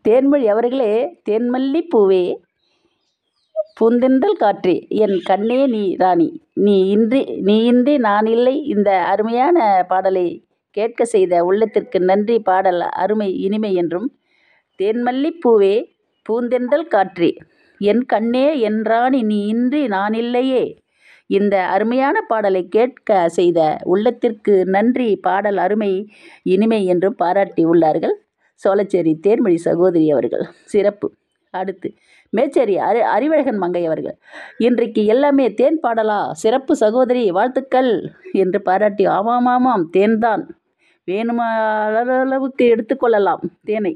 தேன்மொழி அவர்களே தேன்மல்லி பூவே பூந்தென்றல் காற்றே என் கண்ணே நீ ராணி நீ இன்றி நீ இன்றி நான் இல்லை இந்த அருமையான பாடலை கேட்க செய்த உள்ளத்திற்கு நன்றி பாடல் அருமை இனிமை என்றும் தேன்மல்லி பூவே பூந்தென்றல் காற்றே என் கண்ணே என் ராணி நீ இன்றி நான் இல்லையே இந்த அருமையான பாடலை கேட்க செய்த உள்ளத்திற்கு நன்றி பாடல் அருமை இனிமை என்றும் பாராட்டி உள்ளார்கள் சோழச்சேரி தேன்மொழி சகோதரி அவர்கள் சிறப்பு அடுத்து மேச்சேரி அறி அறிவழகன் மங்கை அவர்கள் இன்றைக்கு எல்லாமே தேன் பாடலா சிறப்பு சகோதரி வாழ்த்துக்கள் என்று பாராட்டி ஆமாம் ஆமாம் தேன்தான் வேணுமா அளவுக்கு எடுத்துக்கொள்ளலாம் தேனை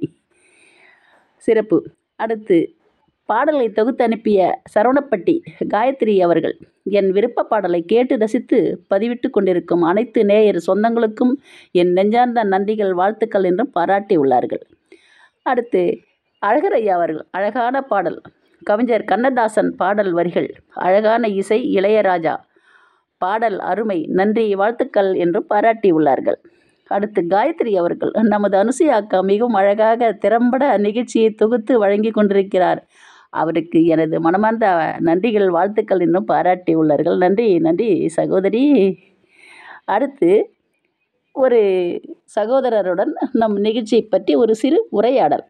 சிறப்பு அடுத்து பாடலை தொகுத்து அனுப்பிய சரவணப்பட்டி காயத்ரி அவர்கள் என் விருப்ப பாடலை கேட்டு ரசித்து பதிவிட்டு கொண்டிருக்கும் அனைத்து நேயர் சொந்தங்களுக்கும் என் நெஞ்சார்ந்த நன்றிகள் வாழ்த்துக்கள் என்றும் பாராட்டி உள்ளார்கள் அடுத்து அழகரையா அவர்கள் அழகான பாடல் கவிஞர் கண்ணதாசன் பாடல் வரிகள் அழகான இசை இளையராஜா பாடல் அருமை நன்றி வாழ்த்துக்கள் என்றும் பாராட்டி உள்ளார்கள் அடுத்து காயத்ரி அவர்கள் நமது அனுசுயா அக்கா மிகவும் அழகாக திறம்பட நிகழ்ச்சியை தொகுத்து வழங்கி கொண்டிருக்கிறார் அவருக்கு எனது மனமார்ந்த நன்றிகள் வாழ்த்துக்கள் இன்னும் பாராட்டி உள்ளார்கள் நன்றி நன்றி சகோதரி அடுத்து ஒரு சகோதரருடன் நம் நிகழ்ச்சியை பற்றி ஒரு சிறு உரையாடல்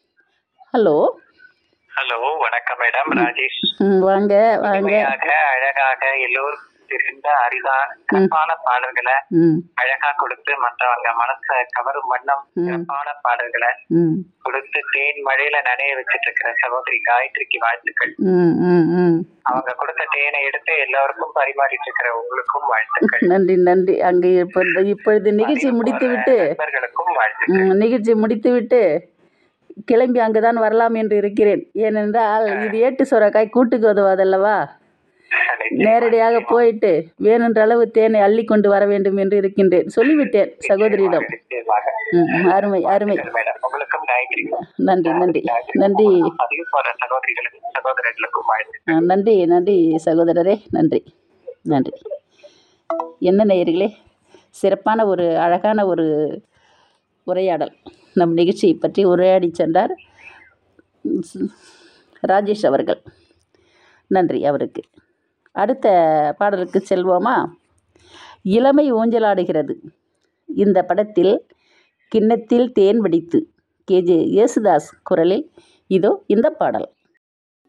ஹலோ ஹலோ வணக்கம் மேடம் ராஜேஷ் ம், வாங்க வாங்க இனிமையாக அழகாக எல்லோருக்கும் தெரிந்த அரிதா சிறப்பான பாடல்களை ம் அழகா கொடுத்து மற்றவங்க மனச கவரும் வண்ணம் ம். சிறப்பான பாடல்களை ம் கொடுத்து தேன் மழையில நனைய வச்சிட்டு இருக்கிற சகோதரி காயத்ரிக்கு வாழ்த்துக்கள் ம் ம் ம் அவங்க கொடுத்த தேனை எடுத்து எல்லாருக்கும் பரிமாறிட்டு இருக்கிற உங்களுக்கும் வாழ்த்துக்கள் நன்றி நன்றி அங்கே இப்பொழுது இப்பொழுது நிகழ்ச்சி முடித்துவிட்டு நண்பர்களுக்கும் வாழ்த்துக்கள் ம், நிகழ்ச்சி முடித்துவிட்டு கிளம்பி அங்குதான் வரலாம் என்று இருக்கிறேன் ஏனென்றால் இது ஏட்டு சுரக்காய் கூட்டுக்கு உதவாதல்லவா நேரடியாக போயிட்டு வேணுன்ற அளவு தேனை அள்ளி கொண்டு வர வேண்டும் என்று இருக்கின்றேன் சொல்லிவிட்டேன் சகோதரியிடம் நிச்சயமாக. ம், ம், அருமை அருமை மேடம் உங்களுக்கும் காயத்ரி நன்றி நன்றி நன்றி பதிவு போற சகோதரிகளுக்கும் சகோதரர்களுக்கும் வாழ்த்து ஆ, நன்றி நன்றி சகோதரரே நன்றி நன்றி என்ன நேயர்களே சிறப்பான ஒரு அழகான ஒரு உரையாடல் நம் நிகழ்ச்சியை பற்றி உரையாடி சென்றார் ஸ்- ராஜேஷ் அவர்கள் நன்றி அவருக்கு அடுத்த பாடலுக்கு செல்வோமா இளமை ஊஞ்சலாடுகிறது இந்த படத்தில் கிண்ணத்தில் தேன் வடித்து கேஜே யேசுதாஸ் குரலில் இதோ இந்த பாடல்